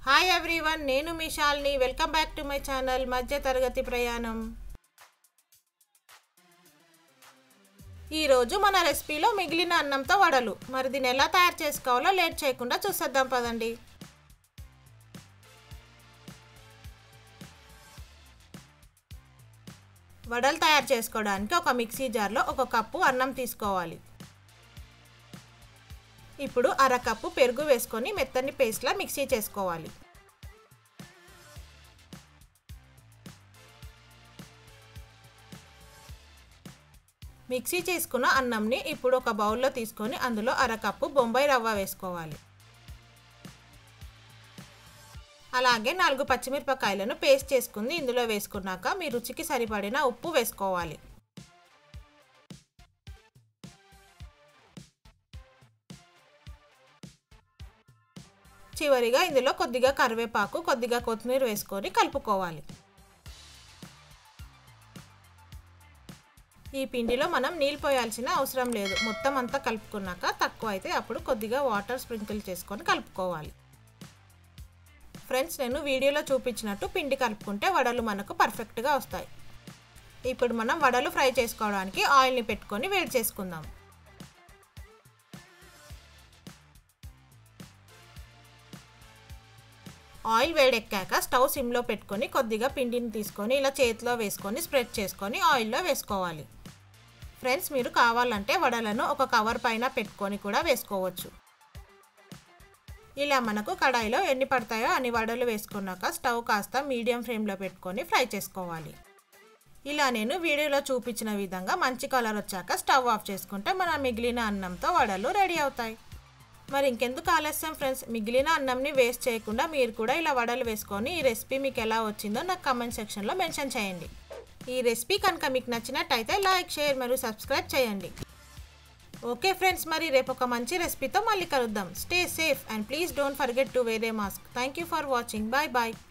hi everyone నేను మీ Shalini welcome back to my channel మధ్య తరగతి ప్రయాణం ఈరోజు మన రెసిపీలో మిగిలిన అన్నంతో వడలు మరి దీన్ని ఎలా తయారు చేసుకోవాలో లేట్ చేయకుండా చూసేద్దాం పదండి వడలు తయారు చేసుకోవడానికి ఒక మిక్సీ జార్లో ఒక కప్పు అన్నం తీసుకోవాలి ఇప్పుడు అరకప్పు పెరుగు వేసుకొని మెత్తని పేస్ట్లా మిక్సీ చేసుకోవాలి మిక్సీ చేసుకున్న అన్నంని ఇప్పుడు ఒక బౌల్లో తీసుకొని అందులో అరకప్పు బొంబాయి రవ్వ వేసుకోవాలి అలాగే నాలుగు పచ్చిమిరపకాయలను పేస్ట్ చేసుకుంది ఇందులో వేసుకున్నాక మీ రుచికి సరిపడిన ఉప్పు వేసుకోవాలి చివరిగా ఇందులో కొద్దిగా కరివేపాకు కొద్దిగా కొత్తిమీర వేసుకొని కలుపుకోవాలి ఈ పిండిలో మనం నీళ్ళు పోయాల్సిన అవసరం లేదు మొత్తం అంతా కలుపుకున్నాక తక్కువ అయితే అప్పుడు కొద్దిగా వాటర్ స్ప్రింకిల్ చేసుకొని కలుపుకోవాలి ఫ్రెండ్స్ నేను వీడియోలో చూపించినట్టు పిండి కలుపుకుంటే వడలు మనకు పర్ఫెక్ట్గా వస్తాయి ఇప్పుడు మనం వడలు ఫ్రై చేసుకోవడానికి ఆయిల్ని పెట్టుకొని వేడి చేసుకుందాం ఆయిల్ వేడెక్కాక స్టవ్ సిమ్లో పెట్టుకొని కొద్దిగా పిండిని తీసుకొని ఇలా చేతిలో వేసుకొని స్ప్రెడ్ చేసుకొని ఆయిల్లో వేసుకోవాలి ఫ్రెండ్స్ మీరు కావాలంటే వడలను ఒక కవర్ పైన పెట్టుకొని కూడా వేసుకోవచ్చు ఇలా మనకు కడాయిలో ఎన్ని పడతాయో అన్ని వడలు వేసుకున్నాక స్టవ్ కాస్త మీడియం ఫ్లేమ్లో పెట్టుకొని ఫ్రై చేసుకోవాలి ఇలా నేను వీడియోలో చూపించిన విధంగా మంచి కలర్ వచ్చాక స్టవ్ ఆఫ్ చేసుకుంటే మన మిగిలిన అన్నంతో వడలు రెడీ అవుతాయి మరి ఇంకెందుకు ఆలస్యం ఫ్రెండ్స్ మిగిలిన అన్నంని వేస్ట్ చేయకుండా మీరు కూడా ఇలా వడలు వేసుకొని ఈ రెసిపీ మీకు ఎలా వచ్చిందో నాకు కమెంట్ సెక్షన్లో మెన్షన్ చేయండి ఈ రెసిపీ కనుక మీకు నచ్చినట్టయితే లైక్ షేర్ మరియు సబ్స్క్రైబ్ చేయండి ఓకే ఫ్రెండ్స్ మరి రేపు ఒక మంచి రెసిపీతో మళ్ళీ కలుద్దాం stay safe and please don't forget to wear a mask thank you for watching bye bye